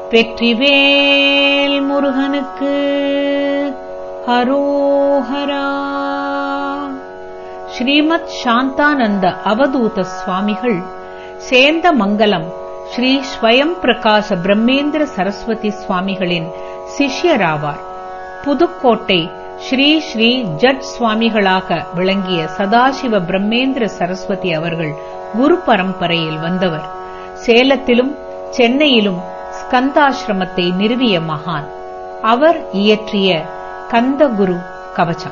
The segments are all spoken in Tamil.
வெற்றிவேல் முருகனுக்கு ஹரோஹரா ஸ்ரீமத் சாந்தானந்த அவதூத சுவாமிகள் சேந்த மங்கலம் ஸ்ரீ ஸ்வயம் பிரகாச பிரம்மேந்திர சரஸ்வதி சுவாமிகளின் சிஷ்யராவார் புதுக்கோட்டை ஸ்ரீ ஸ்ரீ ஜட் சுவாமிகளாக விளங்கிய சதாசிவ பிரம்மேந்திர சரஸ்வதி அவர்கள் குரு பரம்பரையில் வந்தவர் சேலத்திலும் சென்னையிலும் ஸ்கந்தாசிரமத்தை நிறுவிய மகான் அவர் இயற்றிய கந்தகுரு கவசம்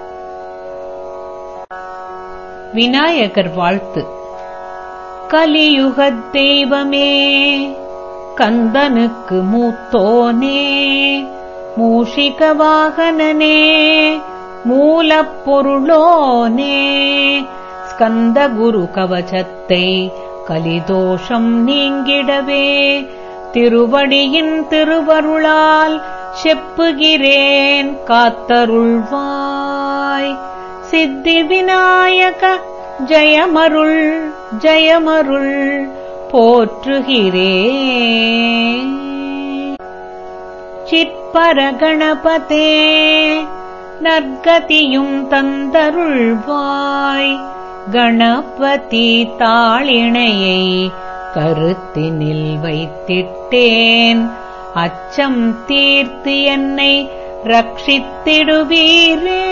விநாயகர் வாழ்த்து கலியுகத் தெய்வமே கந்தனுக்கு மூத்தோனே மூஷிக வாகனனே மூலப்பொருளோனே ஸ்கந்த குரு கவசத்தை கலிதோஷம் நீங்கிடவே திருவடியின் திருவருளால் செப்புகிறேன் காத்தருள்வாய் சித்தி விநாயக ஜயமருள் ஜயமருள் போற்றுகிறேன் சிற்பரகணபதே நற்கதியும் தந்தருள்வாய் கணபதி தாளிணையை கருத்தினில் வைத்திட்டேன் அச்சம் தீர்த்து என்னை ரட்சித்திடுவீரே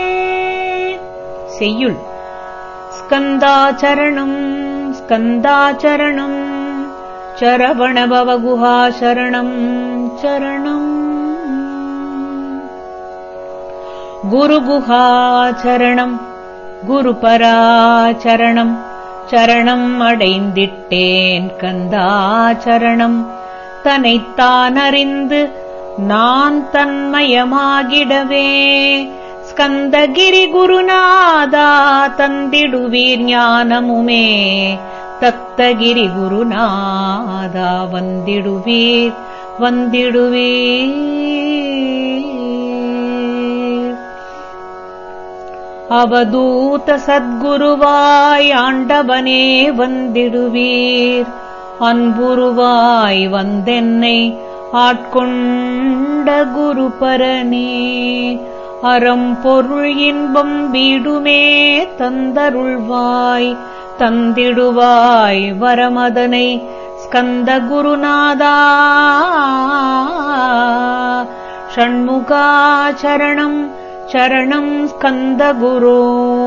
செய்யுள் ஸ்கந்தாச்சரணம் ஸ்கந்தாச்சரணம் சரவணபவகுஹா சரணம் சரணம் குருகுஹாச்சரணம் குருபராச்சரணம் சரணம் அடைந்திட்டேன் கந்தாச்சரணம் தன்னைத்தான் அறிந்து நான் தன்மயமாகிடவே ஸ்கந்தகிரி குருநாதா தந்திடுவீர் ஞானமுமே தத்தகிரி குருநாதா வந்திடுவீர் வந்திடுவீர் அவதூத சத்குருவாய் ஆண்டவனே வந்திடுவீர் அன்புருவாய் வந்தென்னை ஆட்கொண்ட குருபரனே அறம் பொருள் இன்பம் வீடுமே தந்தருள்வாய் தந்திடுவாய் வரமதனை ஸ்கந்த குருநாதா ஷண்முகாச்சரணம் சரணம் ஸ்கந்த குரு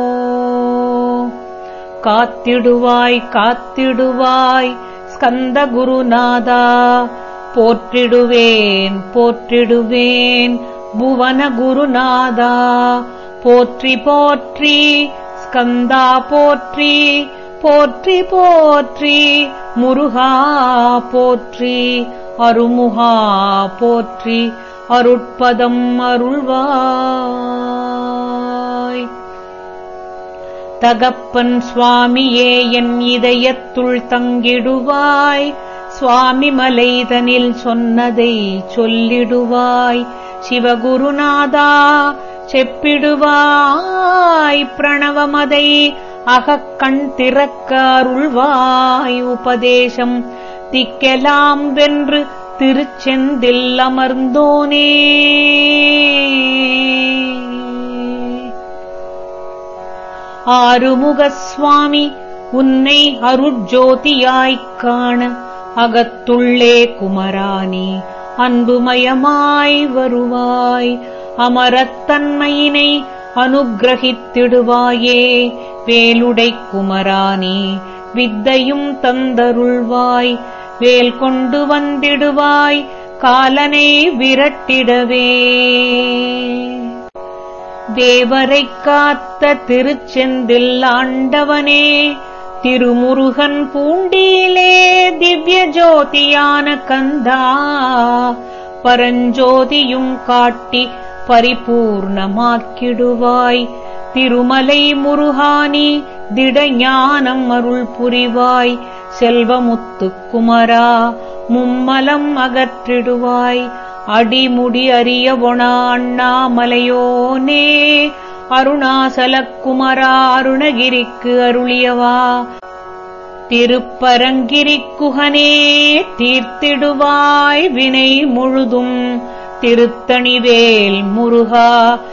காத்திடுவாய் காத்திடுவாய் ஸ்கந்த குருநாதா போற்றிடுவேன் போற்றிடுவேன் புவன குருநாதா போற்றி போற்றி ஸ்கந்தா போற்றி போற்றி போற்றி முருகா போற்றி அருமுகா போற்றி அருட்பதம் அருள்வாய் தகப்பன் சுவாமியே என் இதயத்துள் தங்கிடுவாய் சுவாமி மலைதனில் சொன்னதை சொல்லிடுவாய் சிவகுருநாதா செப்பிடுவாய் பிரணவமதை அகக்கண் திறக்க அருள்வாய் உபதேசம் திக்கெலாம் வென்று திருச்செந்தில் அமர்ந்தோனே ஆறுமுக சுவாமி உன்னை அருட்ஜோதியாய்க் காண அகத்துள்ளே குமரானி அன்புமயமாய் வருவாய் அமரத்தன்மையினை அனுகிரகித்திடுவாயே வேலுடை குமரானி வித்தையும் தந்தருள்வாய் வேல் கொண்டு வந்திடுவாய் காலனை விரட்டிடவே தேவரைக் காத்த திருச்செந்தில் ஆண்டவனே திருமுருகன் பூண்டியிலே திவ்ய ஜோதியான கந்தா பரஞ்சோதியும் காட்டி பரிபூர்ணமாக்கிடுவாய் திருமலை முருகானி திடஞானம் அருள் புரிவாய் செல்வமுத்துக் குமரா மும்மலம் அகற்றிடுவாய் அடிமுடி அறிய ஒணா அண்ணாமலையோனே அருணாசலக் குமரா அருணகிரிக்கு அருளியவா திருப்பரங்கிரிக் குகனே தீர்த்திடுவாய் வினை முழுதும் திருத்தணிவேல் முருகா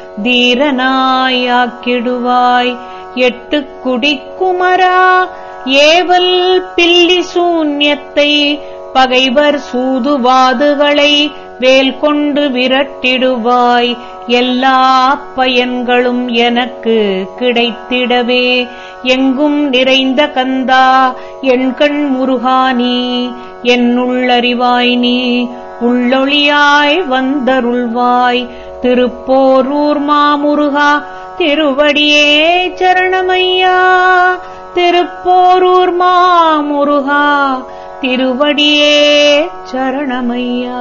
தீரனாயாக்கிடுவாய் எட்டு குடிக்குமரா ஏவல் பில்லி சூன்யத்தை பகைவர் சூதுவாதுகளை வேல் கொண்டு விரட்டிடுவாய் எல்லா பயன்களும் எனக்கு கிடைத்திடவே எங்கும் நிறைந்த கந்தா என் கண் முருகானி என்னுள்ளறிவாய் நீ உள்ளொளியாய் வந்தருள்வாய் திருப்போரூர் மாமுருகா திருவடியே சரணமையா திருப்போரூர் மாமுருகா திருவடியே சரணமையா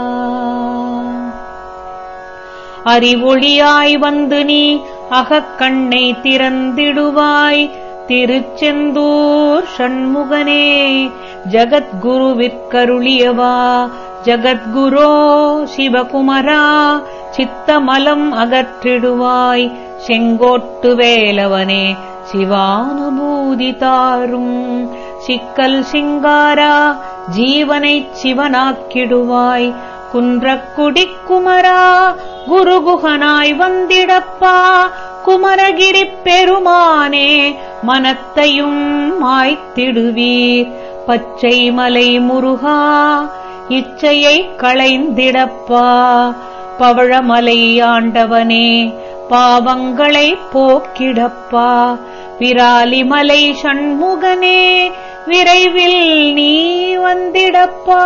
அறிவொளியாய் வந்து நீ அகக்கண்ணை திறந்திடுவாய் திருச்செந்தூர் ஷண்முகனே ஜகத்குருவிற்கருளியவா ஜகத்குரோ சிவகுமரா சித்தமலம் அகற்றிடுவாய் செங்கோட்டு வேலவனே சிவானுபூதி தாரும் சிக்கல் சிங்காரா ஜீவனைச் சிவனாக்கிடுவாய் குன்றக்குடிக் குமரா குருகுகனாய் வந்திடப்பா குமரகிரிப் பெருமானே மனத்தையும் மாய்த்திடுவீர் பச்சை மலை முருகா இச்சையை களைந்திடப்பா பவழமலை ஆண்டவனே பாவங்களை போக்கிடப்பா விராலிமலை சண்முகனே விரைவில் நீ வந்திடப்பா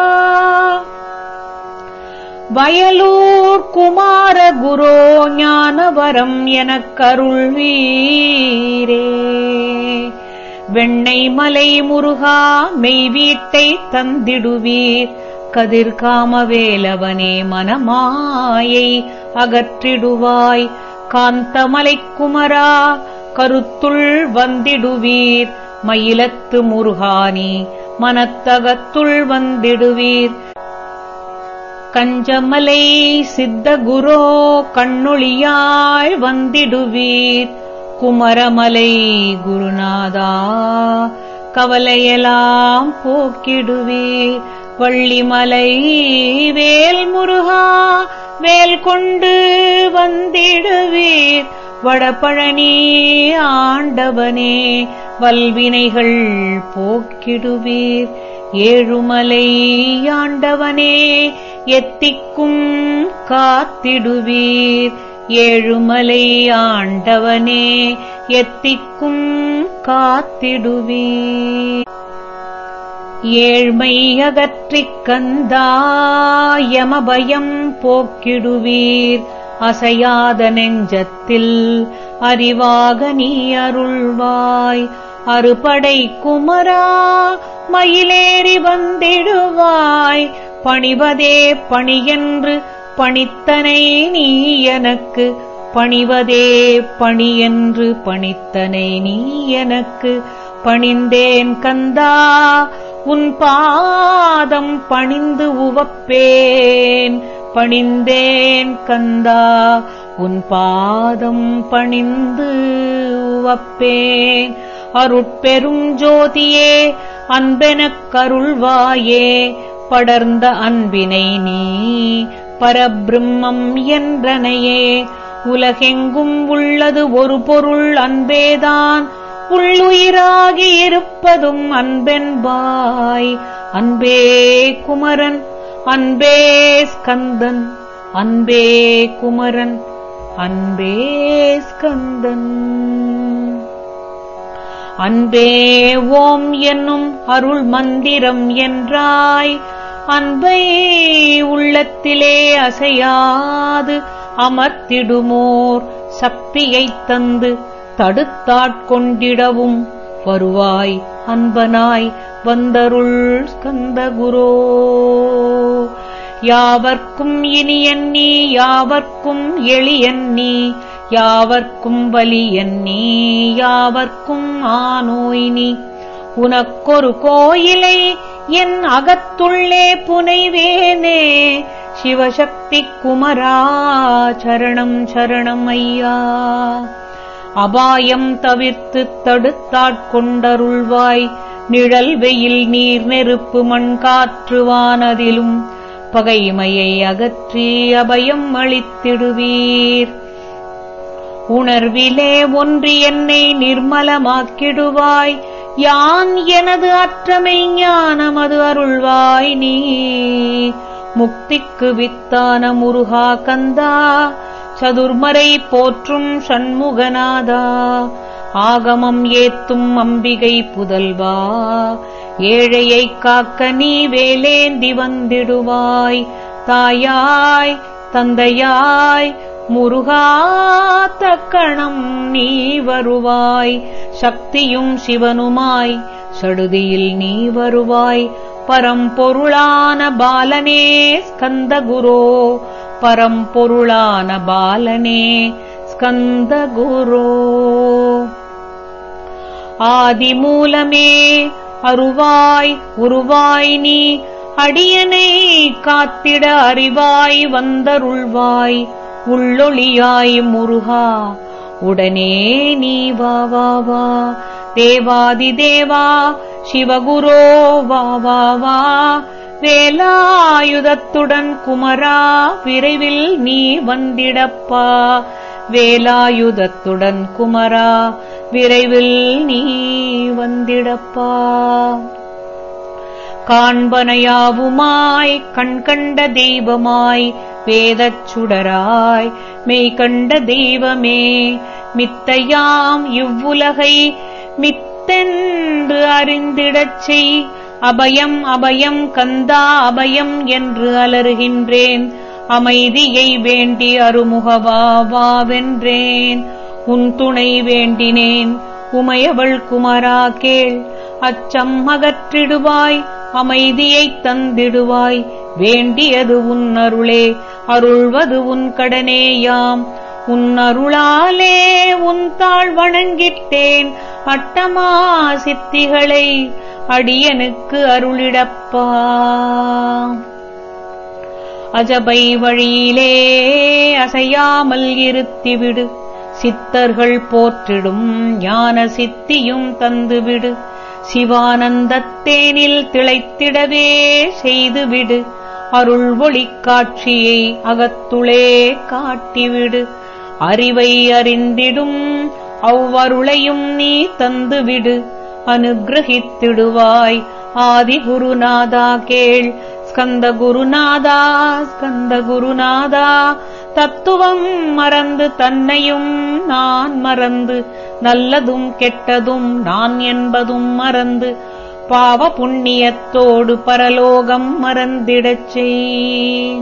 வயலூர் குமார குரோ ஞானவரம் எனக் கருள்வீரே வெண்ணை மலை முருகா மெய்வீட்டை தந்திடுவீர் கதிர்காமவேலவனே மனமாயை அகற்றிடுவாய் காந்தமலை குமரா கருத்துள் வந்திடுவீர் மயிலத்து முருகானி மனத்தகத்துள் வந்திடுவீர் கஞ்சமலை சித்தகுரோ கண்ணொளியாய் வந்திடுவீர் குமரமலை குருநாதா கவலையெல்லாம் போக்கிடுவீர் வள்ளிமலை வேல் முருகா வேல் கொண்டு வந்திடுவீர் வடபழனி ஆண்டவனே வல்வினைகள் போக்கிடுவீர் ஏழுமலை ஆண்டவனே எத்திக்கும் காத்திடுவீர் ஏழுமலை ஆண்டவனே எத்திக்கும் காத்திடுவீர் ஏழ்மை அகற்றிக் கந்தாயமபயம் போக்கிடுவீர் அசையாத நெஞ்சத்தில் அறிவாக நீ அருள்வாய் அறுபடை குமரா மயிலேறி வந்திடுவாய் பணிவதே பணியென்று பணித்தனை நீ எனக்கு பணிவதே பணியென்று பணித்தனை நீ எனக்கு பணிந்தேன் கந்தா உன் பாதம் பணிந்து உவப்பேன் பணிந்தேன் கந்தா உன் பாதம் பணிந்து உவப்பேன் அருட்பெரும் ஜோதியே அன்பெனக் கருள்வாயே படர்ந்த அன்பினை நீ பரபிரம்மம் என்றனையே உலகெங்கும் உள்ளது ஒரு பொருள் அன்பேதான் உள்ளுயிராகி இருப்பதும் அன்பென்பாய் அன்பே குமரன் அன்பே ஸ்கந்தன் அன்பே குமரன் அன்பே ஸ்கந்தன் அன்பே ஓம் என்னும் அருள் மந்திரம் என்றாய் அன்பை உள்ளத்திலே அசையாது அமர்த்திடுமோர் சக்தியைத் தந்து தடுத்தாட்கொண்டிடவும் வருவாய் அன்பனாய் வந்தருள் ஸ்கந்தகுரோ யாவர்க்கும் இனியன் நீ யாவர்க்கும் எளியன் நீ யாவர்க்கும் வலியன் நீ யாவர்க்கும் ஆனோய் நீ உனக்கொரு கோயிலை என் அகத்துள்ளே புனைவேனே சிவசக்தி குமரா சரணம் சரணம் ஐயா அபாயம் தவிர்த்து தடுத்தாட்கொண்டருள்வாய் நிழல் வெயில் நீர் நெருப்பு மண் காற்று வானதிலும் பகைமையை அகற்றி அபயம் அளித்திடுவீர் உணர்விலே ஒன்றி என்னை நிர்மலமாக்கிடுவாய் யான் எனது அற்றமை ஞானமது அருள்வாய் நீ முக்திக்கு வித்தான முருகா கந்தா சதுர்மறை போற்றும் சண்முகநாதா ஆகமம் ஏத்தும் அம்பிகை புதல்வா ஏழையை காக்க நீ வேலேந்தி வந்திடுவாய் தாயாய் தந்தையாய் முருகா தக்கணம் நீ வருவாய் சக்தியும் சிவனுமாய் சடுதியில் நீ வருவாய் பரம்பொருளான பாலனே ஸ்கந்தகுரோ பரம்பொருளான பாலனே ஸ்கந்தகுரோ ஆதிமூலமே அருவாய் உருவாய் நீ அடியனை காத்திட அறிவாய் வந்தருள்வாய் உள்ளொளியாய் முருகா உடனே நீ வா வா வா தேவாதி தேவா சிவகுரோ வா வா வா வேலாயுதத்துடன் குமரா விரைவில் நீ வந்திடப்பா வேலாயுதத்துடன் குமரா விரைவில் நீ வந்திடப்பா காண்பனையாவுமாய் கண்கண்ட தெய்வமாய் வேதச் சுடராய் மெய் கண்ட தெய்வமே மித்தையாம் இவ்வுலகை மித்தென்று அறிந்திடச் செய் அபயம் அபயம் கந்தா அபயம் என்று அலறுகின்றேன் அமைதியை வேண்டி அருமுகவாவென்றேன் உன் துணை வேண்டினேன் உமையவள் குமரா கேள் அச்சம் அகற்றிடுவாய் அமைதியைத் தந்திடுவாய் வேண்டியது உன் அருளே அருள்வது உன் கடனேயாம் உன் அருளாலே உன் தாழ் வணங்கிட்டேன் அட்டமா சித்திகளை அடியனுக்கு அருளிடப்பா அஜபை வழியிலே அசையாமல் இருத்திவிடு சித்தர்கள் போற்றிடும் ஞான சித்தியும் தந்துவிடு சிவானந்தத்தேனில் திளைத்திடவே செய்துவிடு அருள் ஒளிக் காட்சியை அகத்துளே காட்டிவிடு அறிவை அறிந்திடும் அவ்வருளையும் நீ தந்துவிடு அனுகிரகித்திடுவாய் ஆதி குருநாதா கேள் ஸ்கந்த குருநாதா ஸ்கந்த குருநாதா தத்துவம் மறந்து தன்னையும் நான் மறந்து நல்லதும் கெட்டதும் நான் என்பதும் மறந்து பாவ புண்ணியத்தோடு பரலோகம் மறந்திடச் செய்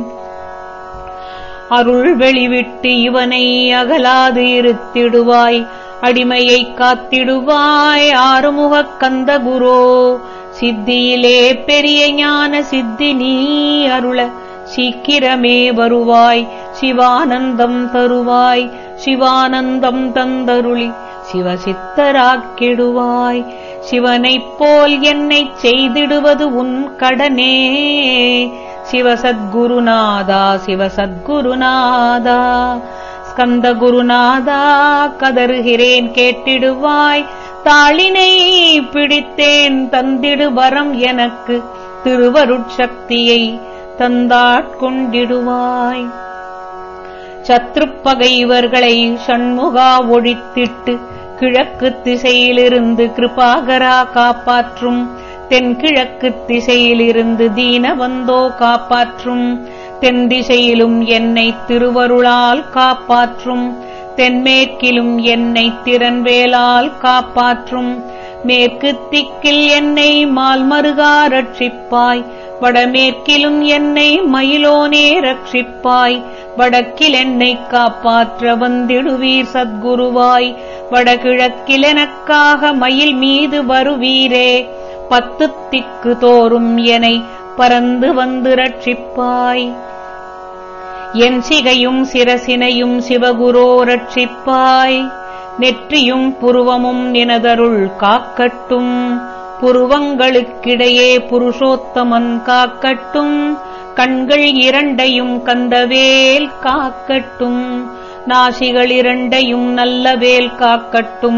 அருள் வெளிவிட்டு இவனை அகலாது இருத்திடுவாய் அடிமையைக் காத்திடுவாய் ஆறுமுகக் கந்த குரோ சித்தியிலே பெரிய ஞான சித்தி நீ அருள சீக்கிரமே வருவாய் சிவானந்தம் தருவாய் சிவானந்தம் தந்தருளி சிவசித்தராக்கிடுவாய் சிவனைப் போல் என்னைச் செய்திடுவது உன் கடனே சிவசத்குருநாதா சிவசத்குருநாதா ஸ்கந்த குருநாதா கதறுகிறேன் கேட்டிடுவாய் தாளினை பிடித்தேன் தந்திடு வரம் எனக்கு திருவருட்சக்தியை தந்தாட்கொண்டிடுவாய் சத்ருப்பகைவர்களை சண்முகா ஒழித்திட்டு கிழக்கு திசையிலிருந்து கிருபாகரா காப்பாற்றும் தென்கிழக்கு திசையிலிருந்து தீனவந்தோ காப்பாற்றும் தென் திசையிலும் என்னை திருவருளால் காப்பாற்றும் தென்மேற்கிலும் என்னை திறன்வேலால் காப்பாற்றும் மேற்கு திக்கில் என்னை மால்மருகா ரட்சிப்பாய் வடமேற்கிலும் என்னை மயிலோனே ரட்சிப்பாய் வடக்கில் என்னை காப்பாற்ற வந்திடுவீர் சத்குருவாய் வடகிழக்கில் எனக்காக மயில் மீது வருவீரே பத்து திக்கு தோறும் எனை பறந்து வந்து ரட்சிப்பாய் என் சிகையும் சிரசினையும் சிவகுரோ ரட்சிப்பாய் நெற்றியும் புருவமும் நினதருள் காக்கட்டும் புருவங்களுக்கிடையே புருஷோத்தமன் காக்கட்டும் கண்கள் இரண்டையும் கந்தவேல் காக்கட்டும் நாசிகள் இரண்டையும் நல்ல வேல் காக்கட்டும்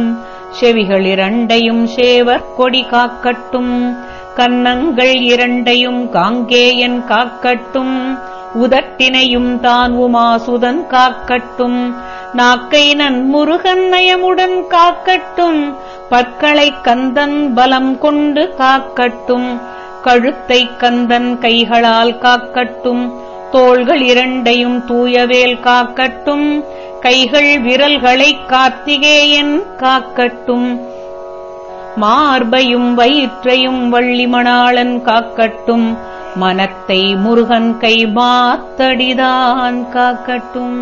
செவிகள் இரண்டையும் சேவர் கொடி காக்கட்டும் கன்னங்கள் இரண்டையும் காங்கேயன் காக்கட்டும் உதட்டினையும் தான் உமாசுதன் காக்கட்டும் நாக்கை நன்முருகன் நயமுடன் காக்கட்டும் பற்களை கந்தன் பலம் கொண்டு காக்கட்டும் கழுத்தை கந்தன் கைகளால் காக்கட்டும் தோள்கள் இரண்டையும் தூயவேல் காக்கட்டும் கைகள் விரல்களை கார்த்திகேயன் காக்கட்டும் மார்பையும் வயிற்றையும் வள்ளிமணாளன் காக்கட்டும் மனத்தை முருகன் கை மாத்தடிதான் காக்கட்டும்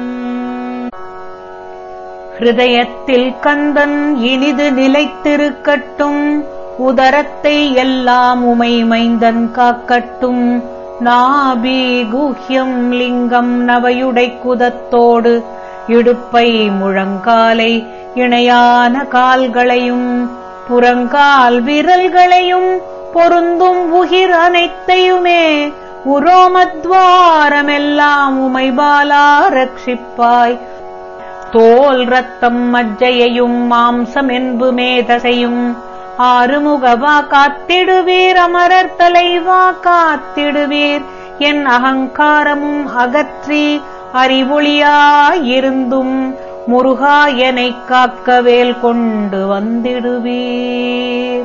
ஹிருதயத்தில் கந்தன் இனிது நிலைத்திருக்கட்டும் உதரத்தை எல்லாம் உமை மைந்தன் காக்கட்டும் நாபி குஹ்யம் லிங்கம் நவையுடை குதத்தோடு இடுப்பை முழங்காலை இணையான கால்களையும் புறங்கால் விரல்களையும் பொருந்தும் உயிர் அனைத்தையுமே உரோமத்வாரமெல்லாம் உமைபாலா ரட்சிப்பாய் தோல் ரத்தம் மஜ்ஜையையும் மாம்சம் என்பு மேதசையும் ஆறுமுகவா காத்திடுவீர் அமரர் தலைவா காத்திடுவீர் என் அகங்காரமும் அகற்றி அறிவொளியாயிருந்தும் முருகா எனைக் காக்கவேல் கொண்டு வந்திடுவீர்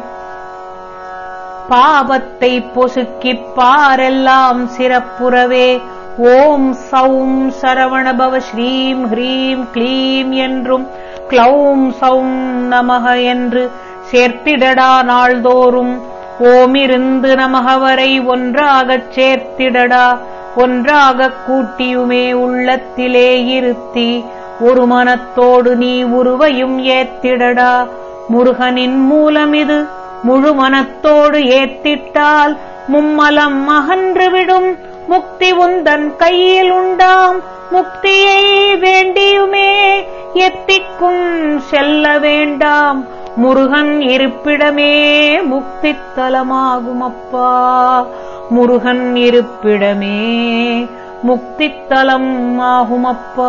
பாவத்தை பொசுக்கிப் பாரெல்லாம் சிறப்புறவே ஓம் சௌம் சரவணபவ ஸ்ரீம் ஹ்ரீம் க்ளீம் என்றும் க்ளௌம் சௌம் நமக என்று சேர்த்திடடா நாள்தோறும் ஓமிருந்து நமகவரை ஒன்றாகச் சேர்த்திடடா ஒன்றாகக் கூட்டியுமே உள்ளத்திலே இருத்தி ஒரு மனத்தோடு நீ உருவையும் ஏத்திடடா முருகனின் மூலமிது முழு மனத்தோடு ஏத்திட்டால் மும்மலம் அகன்றுவிடும் முக்தி உந்தன் கையில் உண்டாம் முக்தியை வேண்டியுமே எத்திக்கும் செல்ல வேண்டாம் முருகன் இருப்பிடமே முக்தித்தலமாகும் அப்பா முருகன் இருப்பிடமே முக்தித்தலம் ஆகுமப்பா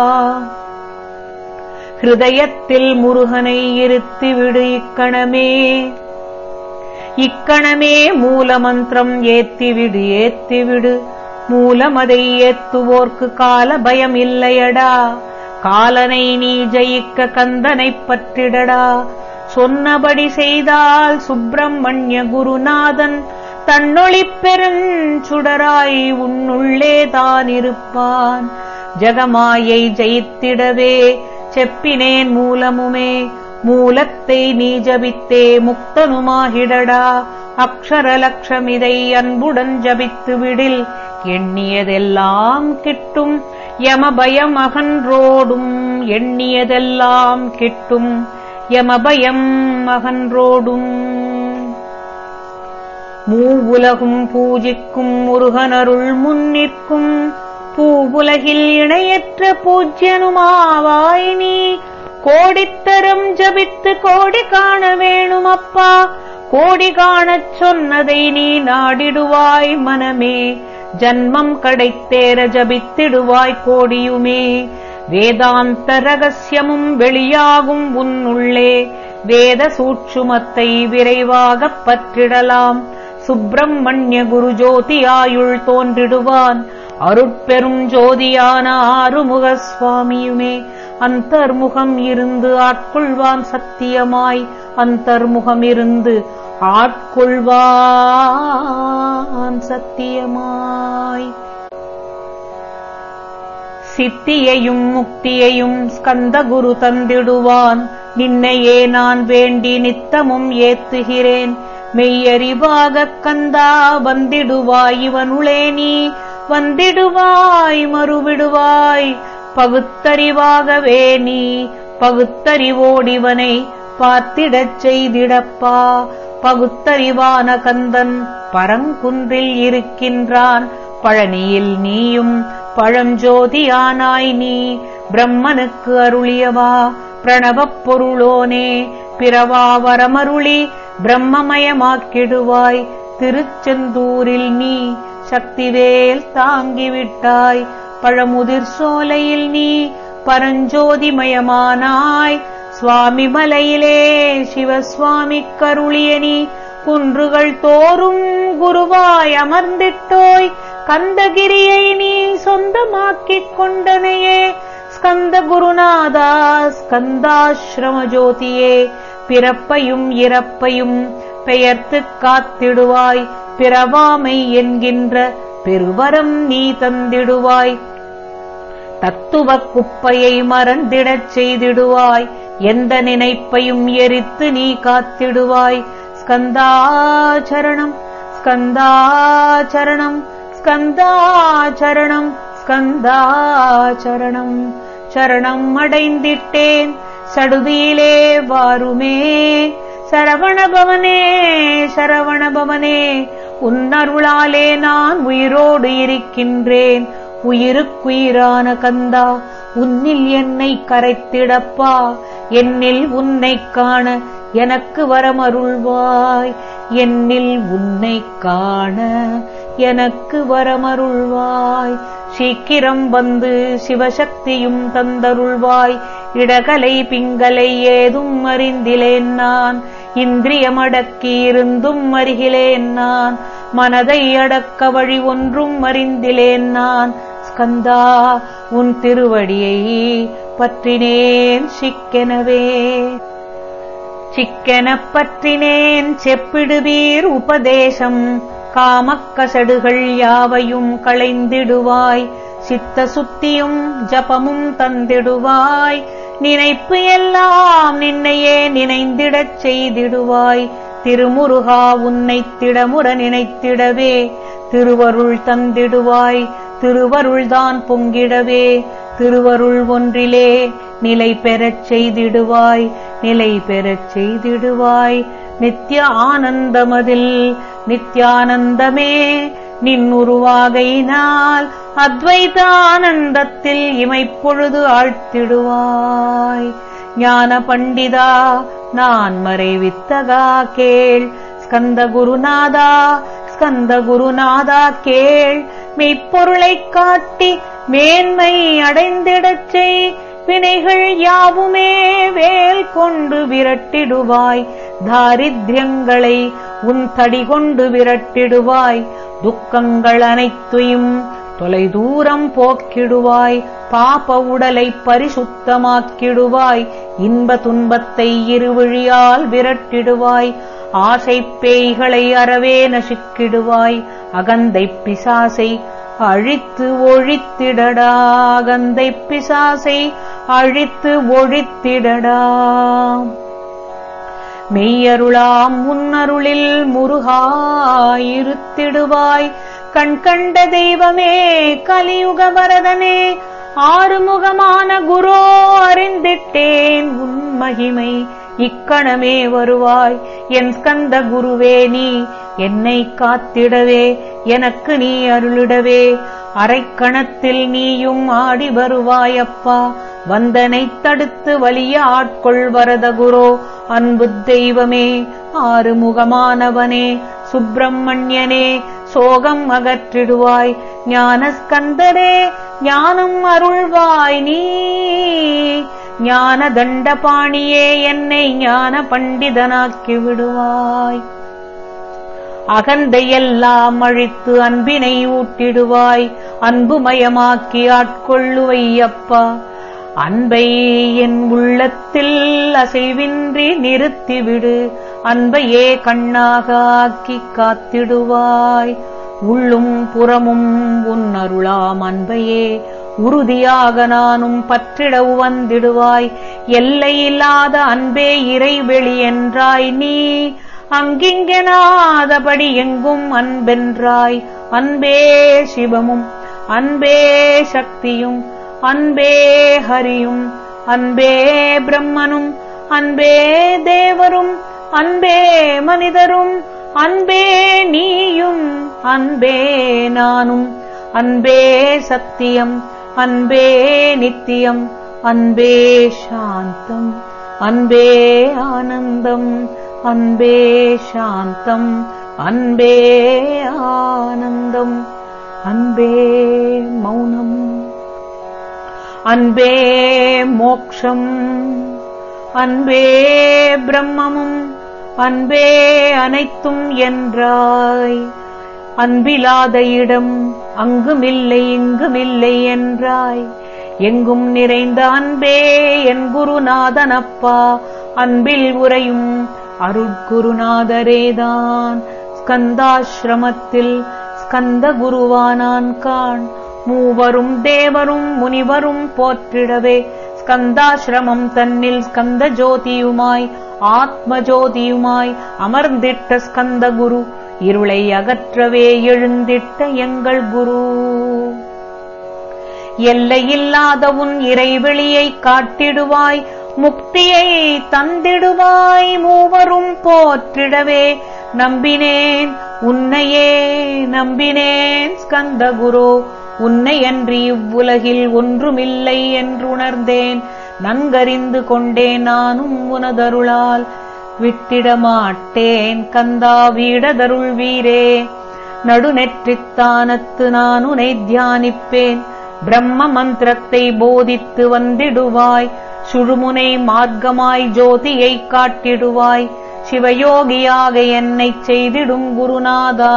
ஹிருதயத்தில் முருகனை இருத்திவிடு இக்கணமே இக்கணமே மூலமந்திரம் ஏத்திவிடு ஏத்திவிடு மூலமதை ஏத்துவோர்க்கு கால பயம் இல்லையடா காலனை நீ ஜெயிக்க கந்தனைப் பற்றிடடா சொன்னபடி செய்தால் சுப்பிரமணிய குருநாதன் தன்னொளிப் பெருஞ்சுடராய் உன்னுள்ளே தான் இருப்பான் ஜகமாயை ஜெயித்திடவே செப்பினேன் மூலமுமே மூலத்தை நீ ஜபித்தே முக்தனுமாகிடடா அக்ஷர லக்ஷமிதை அன்புடன் ஜபித்து விடில் எண்ணியதெல்லாம் கிட்டும் யமபயம் அகன்றோடும் எண்ணியதெல்லாம் கிட்டும் யமபயம் அகன்றோடும் மூவுலகும் பூஜிக்கும் முருகனருள் முன்னிற்கும் பூவுலகில் இணையற்ற பூஜ்யனுமாவாய் நீ கோடித்தரம் ஜபித்து கோடி காண வேணும் அப்பா கோடி காணச் சொன்னதை நீ நாடிடுவாய் மனமே ஜன்மம் கடைத்தேர ஜபித்திடுவாய் கோடியுமே வேதாந்த ரகசியமும் வெளியாகும் உன்னுள்ளே வேத சூட்சுமத்தை விரைவாகப் பற்றிடலாம் சுப்பிரமணிய குரு ஜோதியாயுள் தோன்றிடுவான் அருட்பெரும் ஜோதியான ஆறுமுக சுவாமியுமே அந்தர்முகம் இருந்து ஆட்கொள்வான் சத்தியமாய் அந்தர்முகம் இருந்து ஆட்கொள்வான் சத்தியமாய் சித்தியையும் முக்தியையும் ஸ்கந்தகுரு தந்திடுவான் நின்னையே நான் வேண்டி நித்தமும் ஏத்துகிறேன் மெய்யறிவாகக் கந்தா வந்திடுவாய் இவனுளே நீ வந்திடுவாய் மறுவிடுவாய் பகுத்தறிவாகவே நீ பகுத்தறிவோடிவனை பார்த்திடச் செய்திடப்பா பகுத்தறிவான கந்தன் பரங்குன்றில் இருக்கின்றான் பழனியில் நீயும் பழஞ்சோதியானாய் நீ பிரம்மனுக்கு அருளியவா பிரணவப் பொருளோனே பிறவா வரமருளி பிரம்மமயமாக்கிடுவாய் திருச்செந்தூரில் நீ சக்திவேல் தாங்கிவிட்டாய் பழமுதிர் சோலையில் நீ பரஞ்சோதிமயமானாய் சுவாமி மலையிலே சிவசுவாமி கருளியனி குன்றுகள் தோறும் குருவாய் அமர்ந்திட்டோய் கந்தகிரியை நீ சொந்தமாக்கிக் கொண்டனையே ஸ்கந்த குருநாதா ஸ்கந்தாசிரம ஜோதியே பிறப்பையும் இறப்பையும் பெயர்த்துக் காத்திடுவாய் பிறவாமை என்கின்ற பெருவரம் நீ தந்திடுவாய் தத்துவக் குப்பையை மறந்திடச் செய்திடுவாய் எந்த நினைப்பையும் எரித்து நீ காத்திடுவாய் ஸ்கந்தாச்சரணம் ஸ்கந்தாச்சரணம் ஸ்கந்தாச்சரணம் ஸ்கந்தாச்சரணம் சரணம் அடைந்திட்டேன் சடுதியிலே வாருமே சரவணபவனே சரவணபவனே உன்னருளாலே நான் உயிரோடு இருக்கின்றேன் உயிருக்குயிரான கந்தா உன்னில் என்னை கரைத்திடப்பா என்னில் உன்னைக் காண எனக்கு வரமருள்வாய் என்னில் உன்னைக் காண எனக்கு வரமருள்வாய் சீக்கிரம் வந்து சிவசக்தியும் தந்தருள்வாய் இடகலை பிங்கலை ஏதும் அறிந்திலேன் நான் இந்திரியமடக்கி இருந்தும் அருகிலேன் நான் மனதை அடக்க வழி ஒன்றும் அறிந்திலேன் நான் ஸ்கந்தா உன் திருவடியை பற்றினேன் சிக்கெனவே சிக்கெனப் பற்றினேன் செப்பிடுவீர் உபதேசம் காமக்கசடுகள் யாவையும் களைந்திடுவாய் சித்த சுத்தியும் ஜபமும் தந்திடுவாய் நினைப்பு எல்லாம் நின்னையே நினைந்திடச் செய்திடுவாய் திருமுருகா உன்னைத் திடமுற நினைத்திடவே திருவருள் தந்திடுவாய் திருவருள்தான் பொங்கிடவே திருவருள் ஒன்றிலே நிலை பெறச் செய்திடுவாய் நிலை பெறச் செய்திடுவாய் நித்ய ஆனந்தமதில் நித்யானந்தமே நின் உருவாகையினால் அத்வைதானந்தத்தில் இமைப்பொழுது ஆழ்த்திடுவாய் ஞான பண்டிதா நான் மறைவித்தகா கேள் ஸ்கந்த குருநாதா ஸ்கந்த குருநாதா கேள் மெய்ப்பொருளைக் காட்டி மேன்மை அடைந்திடச் செய் வினைகள் யாவுமே வேல் கொண்டு விரட்டிடுவாய் தாரித்யங்களை உன் தடி கொண்டு விரட்டிடுவாய் துக்கங்கள் அனைத்தையும் தொலைதூரம் போக்கிடுவாய் பாப உடலை பரிசுத்தமாக்கிடுவாய் இன்ப துன்பத்தை இருவிழியால் விரட்டிடுவாய் ஆசை பேய்களை அறவே நசுக்கிடுவாய் அகந்தை பிசாசை அழித்து ஒழித்திடடா அகந்தை பிசாசை அழித்து ஒழித்திடடா மெய்யருளாம் முன்னருளில் முருகாயிருத்திடுவாய் கண் கண்ட தெய்வமே கலியுக வரதனே ஆறுமுகமான குரோ அறிந்திட்டேன் உன் மகிமை இக்கணமே வருவாய் என் ஸ்கந்த குருவே நீ என்னை காத்திடவே எனக்கு நீ அருளிடவே அரைக்கணத்தில் நீயும் ஆடி வருவாயப்பா வந்தனைத் தடுத்து வலிய ஆட்கொள் வரத குரோ அன்பு தெய்வமே ஆறுமுகமானவனே சுப்பிரமணியனே சோகம் அகற்றிடுவாய் ஞானஸ்கந்தரே ஞானம் அருள்வாய் நீ ஞான தண்டபாணியே என்னை ஞான பண்டிதனாக்கி விடுவாய் அகந்தையெல்லாம் அழித்து அன்பினை ஊட்டிடுவாய் அன்புமயமாக்கி ஆட்கொள்ளுவையப்பா அன்பை என் உள்ளத்தில் அசைவின்றி நிறுத்திவிடு அன்பையே கண்ணாக ஆக்கி காத்திடுவாய் உள்ளும் புறமும் உன் அருளாம் அன்பையே உறுதியாக நானும் பற்றிட வந்திடுவாய் எல்லையில்லாத அன்பே இறைவெளி என்றாய் நீ அங்கிங்கெனாதபடி எங்கும் அன்பென்றாய் அன்பே சிவமும் அன்பே சக்தியும் அன்பே ஹரியும் அன்பே பிரம்மனும் அன்பே தேவரும் அன்பே மனிதரும் அன்பே நீயும் அன்பே நானும் அன்பே சத்தியம் அன்பே நித்தியம் அன்பே சாந்தம் அன்பே ஆனந்தம் அன்பே சாந்தம் அன்பே ஆனந்தம் அன்பே மௌனம் அன்பே மோக்ஷம் அன்பே பிரம்மமும் அன்பே அனைத்தும் என்றாய் அன்பிலாத இடம் அங்குமில்லை இங்குமில்லை என்றாய் எங்கும் நிறைந்த அன்பே என் குருநாதனப்பா அன்பில் உரையும் அருட்குருநாதரேதான் ஸ்கந்தாசிரமத்தில் ஸ்கந்த குருவானான் காண் மூவரும் தேவரும் முனிவரும் போற்றிடவே ஸ்கந்தாசிரமம் தன்னில் ஸ்கந்த ஜோதியுமாய் ஆத்ம ஜோதியுமாய் அமர்ந்திட்ட ஸ்கந்த குரு இருளை அகற்றவே எழுந்திட்ட எங்கள் குரு எல்லையில்லாத உன் இறைவெளியை காட்டிடுவாய் முக்தியை தந்திடுவாய் மூவரும் போற்றிடவே நம்பினேன் உன்னையே நம்பினேன் ஸ்கந்த குரு உன்னை அன்றி இவ்வுலகில் ஒன்றுமில்லை என்றுணர்ந்தேன் நன்கறிந்து கொண்டேன் நானும் உனதருளால் விட்டிட மாட்டேன் கந்தா வீடதருள் வீரே நடுநெற்றித்தானத்து நான் உனை தியானிப்பேன் பிரம்ம மந்திரத்தை போதித்து வந்திடுவாய் சுழுமுனை மார்க்கமாய் ஜோதியை காட்டிடுவாய் சிவயோகியாக என்னைச் செய்திடும் குருநாதா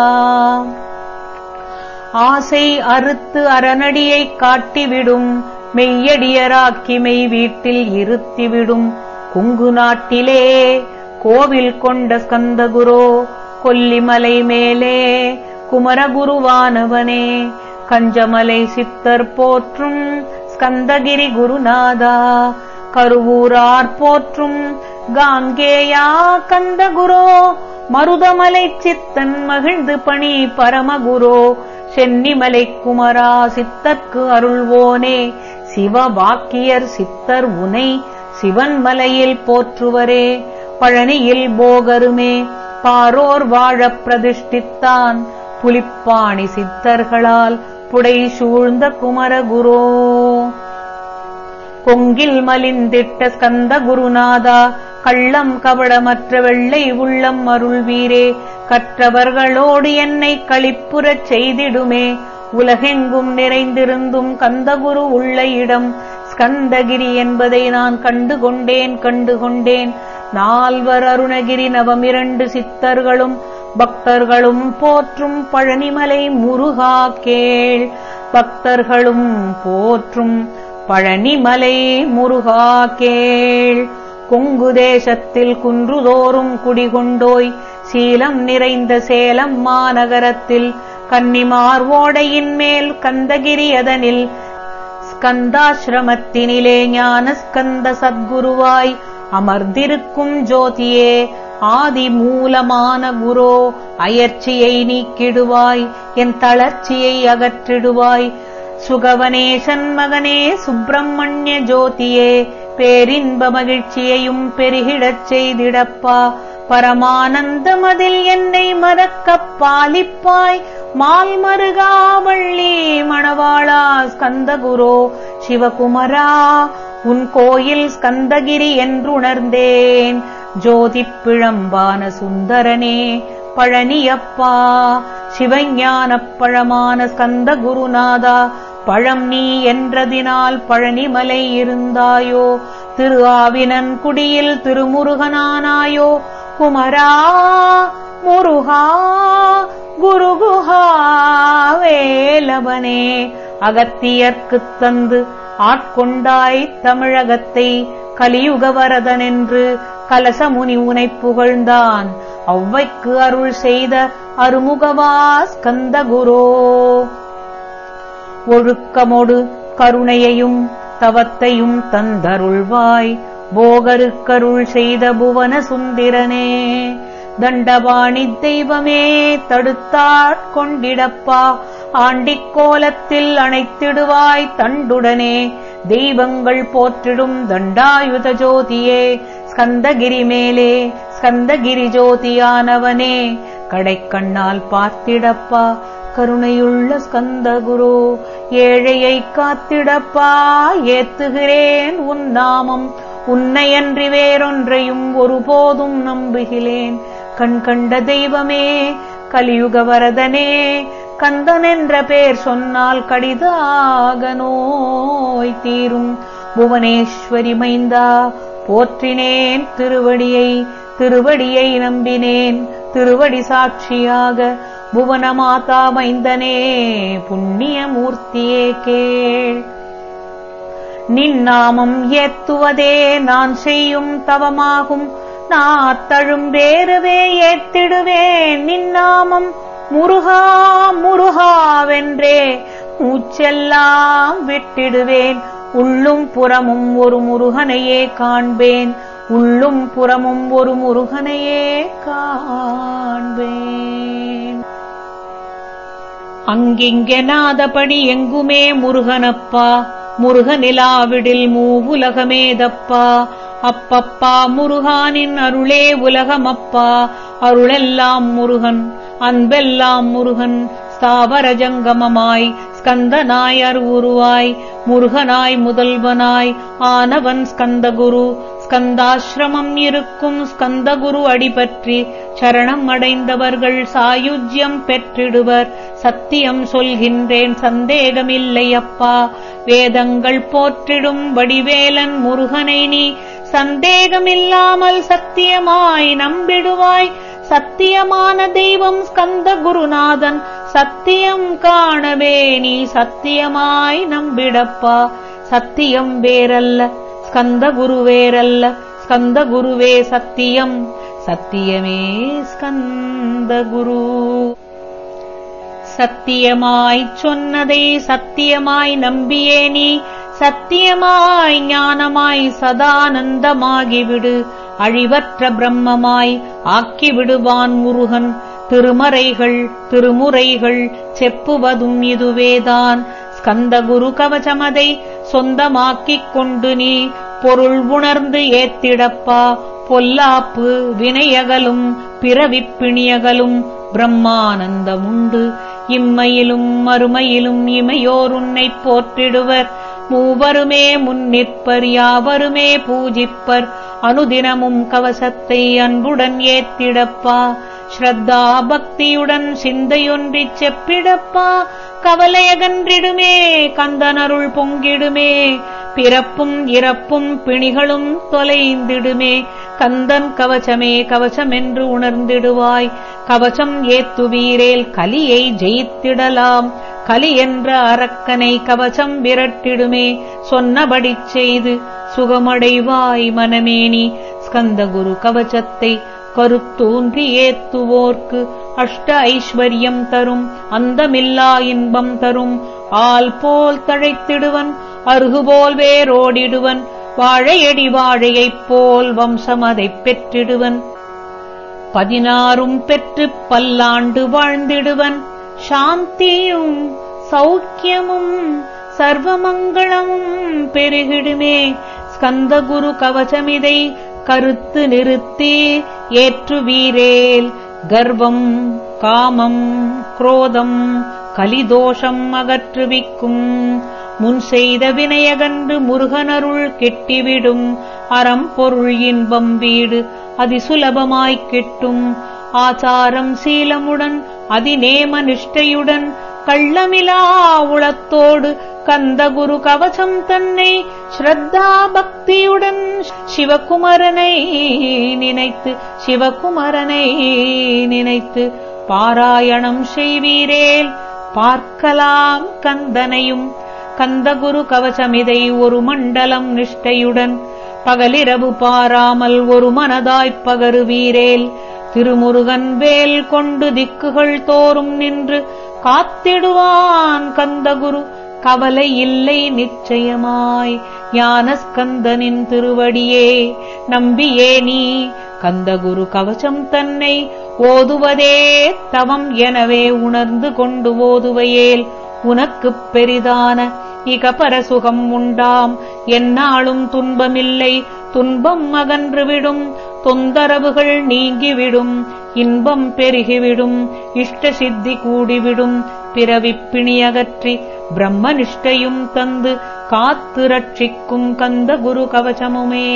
ஆசை அறுத்து அரணடியை காட்டிவிடும் மெய்யடியராக்கி மெய் வீட்டில் இருத்திவிடும் குங்கு நாட்டிலே கோவில் கொண்ட ஸ்கந்தகுரோ கொல்லிமலை மேலே குமரகுருவானவனே கஞ்சமலை சித்தர் போற்றும் ஸ்கந்தகிரி குருநாதா கருவூரார் போற்றும் காங்கேயா கந்தகுரோ மருதமலை சித்தன் மகிழ்ந்து பணி பரமகுரோ சென்னிமலை குமரா சித்தர்க்கு அருள்வோனே சிவவாக்கியர் சித்தர் உனை சிவன் மலையில் போற்றுவரே பழனியில் போகருமே பாரோர் வாழப் பிரதிஷ்டித்தான் புலிப்பாணி சித்தர்களால் புடை சூழ்ந்த குமரகுரோ கொங்கில் மலிந்திட்ட ஸ்கந்த குருநாதா கள்ளம் கபடமற்ற வெள்ளை உள்ளம் அருள் வீரே கற்றவர்களோடு என்னை களிப்புறச் செய்திடுமே உலகெங்கும் நிறைந்திருந்தும் கந்தகுரு உள்ள இடம் ஸ்கந்தகிரி என்பதை நான் கண்டு கொண்டேன் கண்டு கொண்டேன் நால்வர் அருணகிரி நவமிரண்டு சித்தர்களும் பக்தர்களும் போற்றும் பழனிமலை முருகா கேள் பக்தர்களும் போற்றும் பழனிமலை முருகா கேள் கொங்கு தேசத்தில் குன்றுதோறும் குடிகொண்டோய் சீலம் நிறைந்த சேலம் மாநகரத்தில் கன்னிமார் ஓடையின் மேல் கந்தகிரி அதனில் ஸ்கந்தாசிரமத்தினிலே ஞான ஸ்கந்த சத்குருவாய் அமர்ந்திருக்கும் ஜோதியே ஆதி மூலமான குரோ அயர்ச்சியை நீக்கிடுவாய் என் தளர்ச்சியை அகற்றிடுவாய் சுகவனேசன் மகனே சுப்பிரமணிய ஜோதியே பேரின்ப மகிழ்ச்சியையும் பெருகிடச் செய்திடப்பா பரமானந்தமதில் என்னை மறக்கப் பாலிப்பாய் மால் மருகாவள்ளி மணவாளா ஸ்கந்தகுரோ சிவகுமரா உன் கோயில் ஸ்கந்தகிரி என்றுணர்ந்தேன் ஜோதிப் பிழம்பான சுந்தரனே பழனியப்பா சிவஞானப் பழமான ஸ்கந்த குருநாதா பழம் நீ என்றதினால் பழனிமலை இருந்தாயோ திரு ஆவினன் குடியில் திருமுருகனானாயோ குமரா முருகா குருகுஹா வேலவனே அகத்தியர்க்குத் தந்து ஆட்கொண்டாய் தமிழகத்தை கலியுகவரதனென்று கலசமுனி உனைப் புகழ்ந்தான் ஒவ்வைக்கு அருள் செய்த அருமுகவா ஸ்கந்தகுரோ ஒழுக்கமொடு கருணையையும் தவத்தையும் தந்தருள்வாய் போகருக்கருள் செய்த புவன சுந்திரனே தண்டபாணி தெய்வமே தடுத்தாட்கொண்டிடப்பா ஆண்டிக் கோலத்தில் அணைத்திடுவாய் தண்டுடனே தெய்வங்கள் போற்றிடும் தண்டாயுத ஜோதியே ஸ்கந்தகிரி மேலே ஸ்கந்தகிரி ஜோதியானவனே கடைக்கண்ணால் பார்த்திடப்பா கருணையுள்ள ஸ்கந்தகுரு ஏழையை காத்திடப்பா ஏத்துகிறேன் உன் நாமம் உன்னையன்றி வேறொன்றையும் ஒருபோதும் நம்புகிறேன் கண் கண்ட தெய்வமே கலியுக வரதனே கந்தன் என்ற பேர் சொன்னால் கடிதாக நோய் தீரும் புவனேஸ்வரி மைந்தா போற்றினேன் திருவடியை திருவடியை நம்பினேன் திருவடி சாட்சியாக புவனமாதா மைந்தனே புண்ணிய மூர்த்தியே கேள் நின்னாமம் ஏத்துவதே நான் செய்யும் தவமாகும் நாத்தழும் வேறுவே ஏத்திடுவேன் நின்னாமம் முருகா முருகாவென்றே மூச்செல்லாம் விட்டிடுவேன் உள்ளும் புறமும் ஒரு முருகனையே காண்பேன் உள்ளும் புறமும் ஒரு முருகனையே காண்பேன் அங்கிங்கெனாதபடி எங்குமே முருகனப்பா முருகனிலாவிடில் மூவுலகமேதப்பா அப்பப்பா முருகானின் அருளே உலகமப்பா அருளெல்லாம் முருகன் அன்பெல்லாம் முருகன் ஸ்தாவர ஜங்கமமாய் ஸ்கந்தனாய் அருவுருவாய் முருகனாய் முதல்வனாய் ஆனவன் ஸ்கந்தகுரு ஸ்கந்தாசிரமம் இருக்கும் ஸ்கந்தகுரு அடிபற்றி சரணம் அடைந்தவர்கள் சாயுஜ்யம் பெற்றிடுவர் சத்தியம் சொல்கின்றேன் சந்தேகமில்லை அப்பா வேதங்கள் போற்றிடும் வடிவேலன் முருகனை நீ சந்தேகமில்லாமல் சத்தியமாய் நம்பிடுவாய் சத்தியமான தெய்வம் ஸ்கந்த குருநாதன் சத்தியம் காணவே நீ சத்தியமாய் நம்பிடப்பா சத்தியம் வேறல்ல ஸ்கந்த குரு வேறல்ல ஸ்கந்த குருவே சத்தியம் சத்தியமே ஸ்கந்த குரு சத்தியமாய் சொன்னதை சத்தியமாய் நம்பியே நீ சத்தியமாய் ஞானமாய் சதானந்தமாகிவிடு அழிவற்ற பிரம்மமாய் ஆக்கிவிடுவான் முருகன் திருமறைகள் திருமுறைகள் செப்புவதும் இதுவேதான் ஸ்கந்தகுரு கவசமதை சொந்தமாக்கிக் கொண்டு நீ பொருள் உணர்ந்து ஏத்திடப்பா பொல்லாப்பு வினையகலும் பிறவிப்பிணியகலும் பிரம்மானந்தமுண்டு இம்மையிலும் மறுமையிலும் இமையோர் உன்னை போற்றிடுவர் மூவருமே முன்னிற்பர் யாவருமே பூஜிப்பர் அனுதினமும் கவசத்தை அன்புடன் ஏத்திடப்பா ஸ்ரத்தா பக்தியுடன் சிந்தையொன்றிச் செப்பிடப்பா கவலையகன்றிடுமே கந்தனருள் பொங்கிடுமே பிறப்பும் இறப்பும் பிணிகளும் தொலைந்திடுமே கந்தன் கவசமே கவசமென்று உணர்ந்திடுவாய் கவசம் ஏத்துவீரேல் கலியை ஜெயித்திடலாம் கலி என்ற அரக்கனை கவசம் விரட்டிடுமே சொன்னபடி செய்து சுகமடைவாய் மனமேனி ஸ்கந்தகுரு கவசத்தை கருத்தூன்றி ஏத்துவோர்க்கு அஷ்ட ஐஸ்வர்யம் தரும் அந்தமில்லா இன்பம் தரும் ஆள் போல் தழைத்திடுவன் அருகுபோல் வேரோடிடுவன் வாழையடி வாழையைப் போல் வம்சமதைப் பெற்றிடுவன் பதினாறும் பெற்றுப் பல்லாண்டு வாழ்ந்திடுவன் சாந்தியும் சௌக்கியமும் சர்வமங்களமும் பெருகிடுமே ஸ்கந்தகுரு கவசமிதை கருத்து நிறுத்தி ஏற்றுவீரேல் கர்வம் காமம் குரோதம் கலிதோஷம் அகற்றுவிக்கும் முன் செய்த வினையகன்று முருகனருள் கெட்டிவிடும் அறம் பொருள் இன்பம் வீடு அதிசுலபமாய்க் கிட்டும் ஆச்சாரம் சீலமுடன் அதிநேம நிஷ்டையுடன் கள்ளமிலா உளத்தோடு கந்தகுரு கவசம் தன்னை ஸ்ரத்தா பக்தியுடன் சிவகுமரனை நினைத்து சிவகுமரனை நினைத்து பாராயணம் செய்வீரேல் பார்க்கலாம் கந்தனையும் கந்தகுரு கவசமிதை ஒரு மண்டலம் நிஷ்டையுடன் பகலிரவு பாராமல் ஒரு மனதாய்ப் பகருவீரேல் திருமுருகன் வேல் கொண்டு திக்குகள் தோறும் நின்று காத்திடுவான் கந்தகுரு கவலை இல்லை நிச்சயமாய் ஞானஸ்கந்தனின் திருவடியே நம்பியே நீ கந்தகுரு கவசம் தன்னை ஓதுவதே தவம் எனவே உணர்ந்து கொண்டு ஓதுவையேல் உனக்குப் பெரிதான இகபர சுகம் உண்டாம் எந்நாளும் துன்பமில்லை துன்பம் அகன்றுவிடும் தொந்தரவுகள் நீங்கிவிடும் இன்பம் பெருகிவிடும் இஷ்ட சித்தி கூடிவிடும் பிறவிப்பிணி அகற்றி பிரம்மனிஷ்டையும் தந்து காத்து ரட்சிக்கும் கந்த குரு கவசமுமே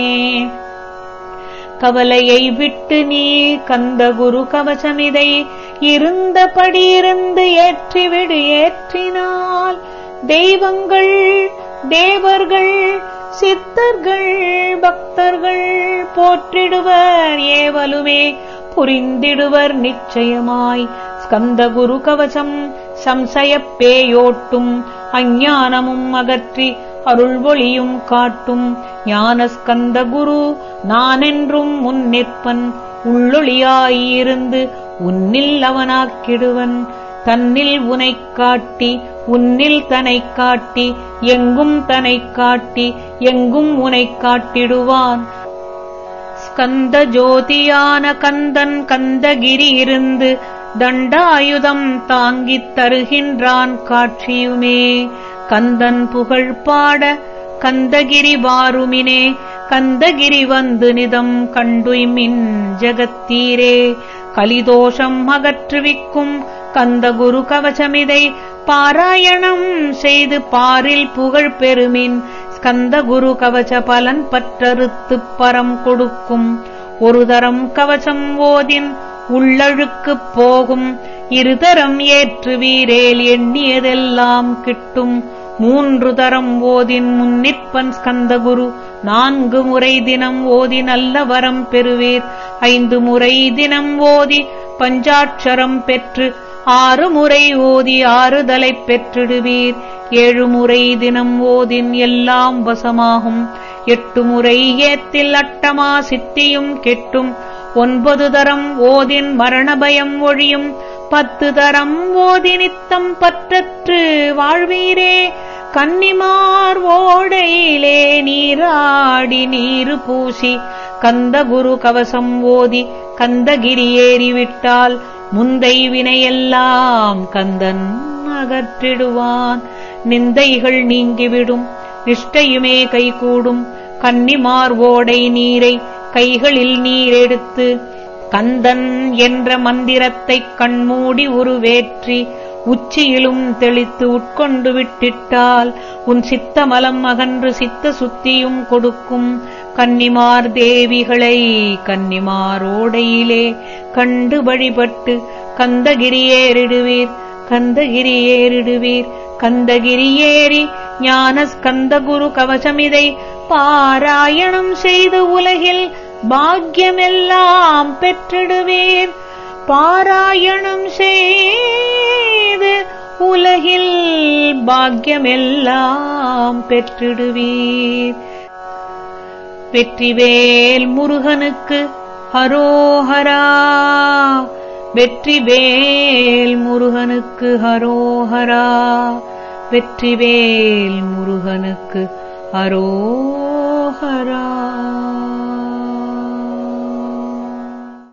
கவலையை விட்டு நீ கந்த குரு கவசமிதை இருந்தபடி இருந்து ஏற்றிவிடு ஏற்றினால் தெய்வங்கள் தேவர்கள் சித்தர்கள் பக்தர்கள் போற்றிடுவர் ஏவலுமே புரிந்திடுவர் நிச்சயமாய் ஸ்கந்த குரு கவசம் சம்சயப் பேயோட்டும் அஞ்ஞானமும் அகற்றி அருள் ஒளியும் காட்டும் ஞானஸ்கந்த குரு நானென்றும் முன் நிற்பன் உள்ளொளியாயிருந்து உன்னில் அவனாக்கிடுவன் தன்னில் உனைக் காட்டி உன்னில் தனைக் காட்டி எங்கும் தனைக் காட்டி எங்கும் உனைக் காட்டிடுவான் ஸ்கந்த ஜோதியான கந்தன் கந்தகிரி இருந்து தண்டாயுதம் தாங்கித் தருகின்றான் காட்சியுமே கந்தன் புகழ் பாட கந்தகிரி வாருமினே கந்தகிரி வந்து நிதம் கண்டுய்மின் ஜகத்தீரே கலிதோஷம் அகற்றுவிக்கும் கந்தகுரு கவசமிதை பாராயணம் செய்து பாரில் புகழ் பெருமின் ஸ்கந்த குரு கவச பலன் பற்றறுத்துப் பரம் கொடுக்கும் ஒரு தரம் கவசம் ஓதின் உள்ளழுக்குப் போகும் இருதரம் ஏற்று வீரேல் எண்ணியதெல்லாம் கிட்டும் மூன்று தரம் ஓதின் முன்னிற்பன் ஸ்கந்தகுரு நான்கு முறை தினம் ஓதி நல்ல வரம் பெறுவீர் ஐந்து முறை தினம் ஓதி பஞ்சாட்சரம் பெற்று ஆறு முறை ஓதி ஆறுதலைப் பெற்றிடுவீர் ஏழு முறை தினம் ஓதின் எல்லாம் வசமாகும் எட்டு முறை ஏத்தில் அட்டமா சித்தியும் கெட்டும் ஒன்பது தரம் ஓதின் மரணபயம் ஒழியும் பத்து தரம் ஓதி நித்தம் பற்றற்று வாழ்வீரே கன்னிமார் ஓடையிலே நீராடி நீரு பூசி கந்தகுரு கவசம் ஓதி கந்தகிரி ஏறிவிட்டால் முந்தை வினையெல்லாம் கந்தன் அகற்றிடுவான் நிந்தைகள் நீங்கிவிடும் நிஷ்டையுமே கைகூடும் கன்னிமார் ஓடை நீரை கைகளில் நீரெடுத்து கந்தன் என்ற மந்திரத்தைக் கண்மூடி உருவேற்றி உச்சியிலும் தெளித்து உட்கொண்டு விட்டிட்டால் உன் சித்தமலம் அகன்று சித்த சுத்தியும் கொடுக்கும் கன்னிமார் தேவிகளை கன்னிமாரோடையிலே கண்டு வழிபட்டு கந்தகிரி ஏறிடுவீர் கந்தகிரி ஏறிடுவீர் கந்தகிரி ஏறி ஞான ஸ்கந்தகுரு கவசமிதை பாராயணம் செய்து உலகில் பாக்யமெல்லாம் பெற்றிடுவீர் பாராயணம் செய்து உலகில் பாக்யமெல்லாம் பெற்றிடுவீர் வெற்றிவேல் முருகனுக்கு ஹரோஹரா வெற்றிவேல் முருகனுக்கு ஹரோஹரா வெற்றிவேல் முருகனுக்கு ஹரோஹரா